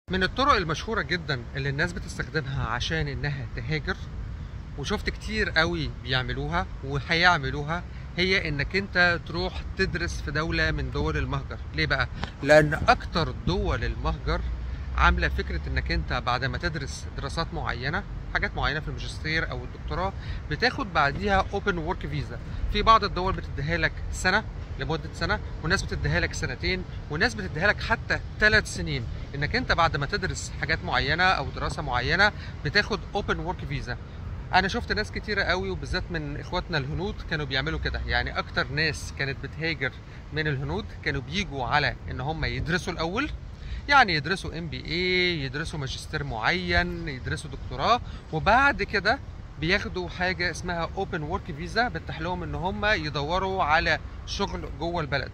من الطرق المشهورة جدا اللي الناس بتستخدمها عشان انها تهاجر وشفت كتير قوي بيعملوها وهيعملوها هي انك انت تروح تدرس في دولة من دول المهجر ليه بقى؟ لان اكتر دول المهجر عاملة فكرة انك انت بعد ما تدرس دراسات معينة حاجات معينة في الماجستير او الدكتوراه بتاخد بعديها اوبن ورك فيزا في بعض الدول بتديها لك سنة لمدة سنة وناس بتديها لك سنتين وناس بتديها لك حتى ثلاث سنين انك انت بعد ما تدرس حاجات معينة او دراسة معينة بتاخد اوبن ورك فيزا انا شفت ناس كتيرة قوي وبالذات من اخواتنا الهنود كانوا بيعملوا كده يعني اكتر ناس كانت بتهاجر من الهنود كانوا بيجوا على ان هم يدرسوا الاول يعني يدرسوا ام بي اي يدرسوا ماجستير معين يدرسوا دكتوراه وبعد كده بياخدوا حاجه اسمها اوبن ورك فيزا بتتيح لهم ان هم يدوروا على شغل جوه البلد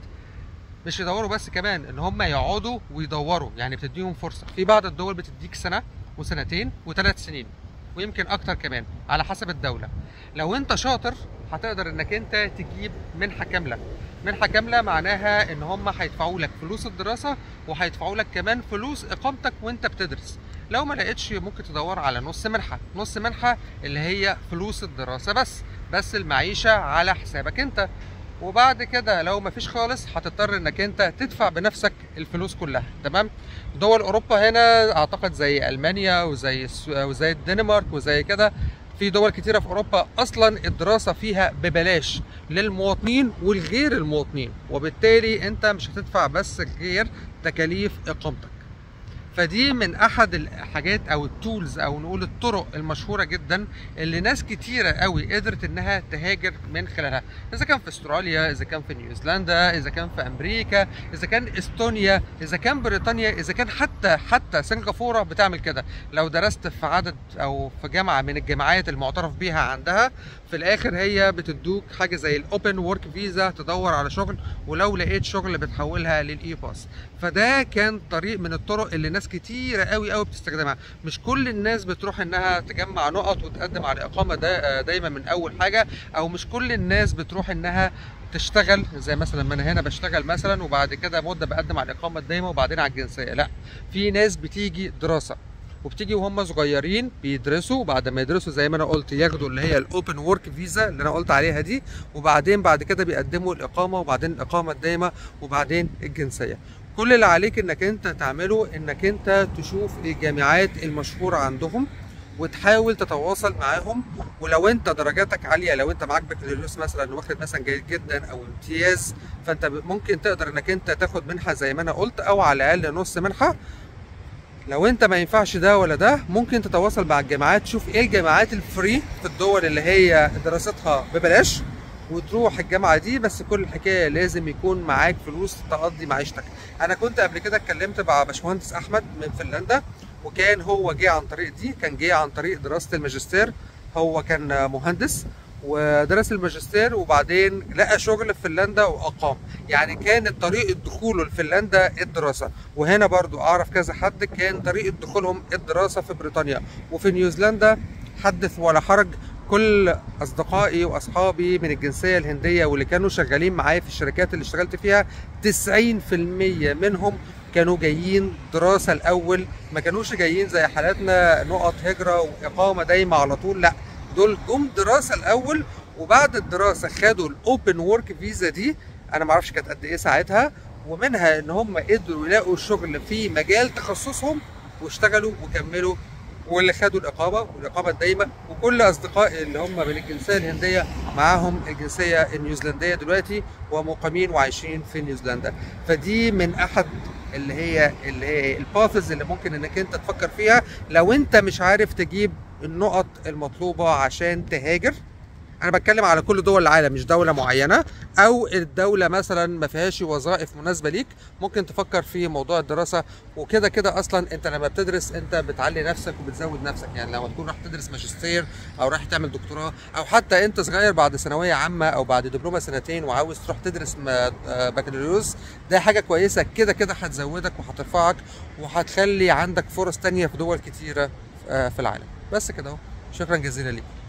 مش يدوروا بس كمان ان هم يقعدوا ويدوروا يعني بتديهم فرصه في بعض الدول بتديك سنه وسنتين وثلاث سنين ويمكن اكتر كمان على حسب الدوله لو انت شاطر هتقدر انك انت تجيب منحه كامله منحه كامله معناها ان هم هيدفعوا لك فلوس الدراسه وهيدفعوا لك كمان فلوس اقامتك وانت بتدرس لو ما لقيتش ممكن تدور على نص منحه نص منحه اللي هي فلوس الدراسه بس بس المعيشه على حسابك انت وبعد كده لو مفيش خالص هتضطر انك انت تدفع بنفسك الفلوس كلها تمام دول اوروبا هنا اعتقد زي المانيا وزي الس- وزي الدنمارك وزي كده في دول كتيره في اوروبا اصلا الدراسه فيها ببلاش للمواطنين والغير المواطنين وبالتالي انت مش هتدفع بس غير تكاليف اقامتك فدي من احد الحاجات او التولز او نقول الطرق المشهوره جدا اللي ناس كتيره قوي قدرت انها تهاجر من خلالها اذا كان في استراليا اذا كان في نيوزيلندا اذا كان في امريكا اذا كان استونيا اذا كان بريطانيا اذا كان حتى حتى سنغافوره بتعمل كده لو درست في عدد او في جامعه من الجامعات المعترف بيها عندها في الاخر هي بتدوك حاجه زي الاوبن ورك فيزا تدور على شغل ولو لقيت شغل بتحولها للاي باس فده كان طريق من الطرق اللي ناس كتيرة قوي قوي بتستخدمها مش كل الناس بتروح انها تجمع نقط وتقدم على اقامة دا دايما من اول حاجة او مش كل الناس بتروح انها تشتغل زي مثلا ما انا هنا بشتغل مثلا وبعد كده مده بقدم على الاقامه الدايمه وبعدين على الجنسيه لا في ناس بتيجي دراسه وبتيجي وهم صغيرين بيدرسوا وبعد ما يدرسوا زي ما انا قلت ياخدوا اللي هي الاوبن ورك فيزا اللي انا قلت عليها دي وبعدين بعد كده بيقدموا الاقامه وبعدين الاقامه الدايمه وبعدين الجنسيه كل اللي عليك انك انت تعمله انك انت تشوف الجامعات المشهوره عندهم وتحاول تتواصل معاهم ولو انت درجاتك عاليه لو انت معاك بكالوريوس مثلا واخد مثلا جيد جدا او امتياز فانت ب- ممكن تقدر انك انت تاخد منحه زي ما انا قلت او على الاقل نص منحه لو انت ما ينفعش ده ولا ده ممكن تتواصل مع الجامعات تشوف ايه الجامعات الفري في الدول اللي هي دراستها ببلاش وتروح الجامعه دي بس كل الحكايه لازم يكون معاك فلوس تقضي معيشتك انا كنت قبل كده اتكلمت مع باشمهندس احمد من فنلندا وكان هو جه عن طريق دي كان جه عن طريق دراسه الماجستير هو كان مهندس ودرس الماجستير وبعدين لقى شغل في فنلندا واقام يعني كانت طريقه دخوله لفنلندا الدراسه وهنا برضو اعرف كذا حد كان طريقه دخولهم الدراسه في بريطانيا وفي نيوزيلندا حدث ولا حرج كل اصدقائي واصحابي من الجنسيه الهنديه واللي كانوا شغالين معايا في الشركات اللي اشتغلت فيها 90% منهم كانوا جايين دراسه الاول ما كانوش جايين زي حالاتنا نقط هجره واقامه دايمه على طول لا دول جم دراسه الاول وبعد الدراسه خدوا الاوبن ورك فيزا دي انا ما اعرفش كانت قد ايه ساعتها ومنها ان هم قدروا يلاقوا شغل في مجال تخصصهم واشتغلوا وكملوا واللي خدوا الاقامه والاقامه الدايمه وكل اصدقائي اللي هم من الجنسيه الهنديه معاهم الجنسيه النيوزيلنديه دلوقتي ومقيمين وعايشين في نيوزيلندا فدي من احد اللي هي اللي هي الباثز اللي ممكن انك انت تفكر فيها لو انت مش عارف تجيب النقط المطلوبه عشان تهاجر انا بتكلم على كل دول العالم مش دوله معينه او الدوله مثلا ما فيهاش وظائف مناسبه ليك ممكن تفكر في موضوع الدراسه وكده كده اصلا انت لما بتدرس انت بتعلي نفسك وبتزود نفسك يعني لما تكون راح تدرس ماجستير او رايح تعمل دكتوراه او حتى انت صغير بعد ثانويه عامه او بعد دبلومه سنتين وعاوز تروح تدرس ما- آه، بكالوريوس ده حاجه كويسه كده كده هتزودك وهترفعك وهتخلي عندك فرص تانية في دول كتيره آه، في العالم بس كده اهو شكرا جزيلا ليك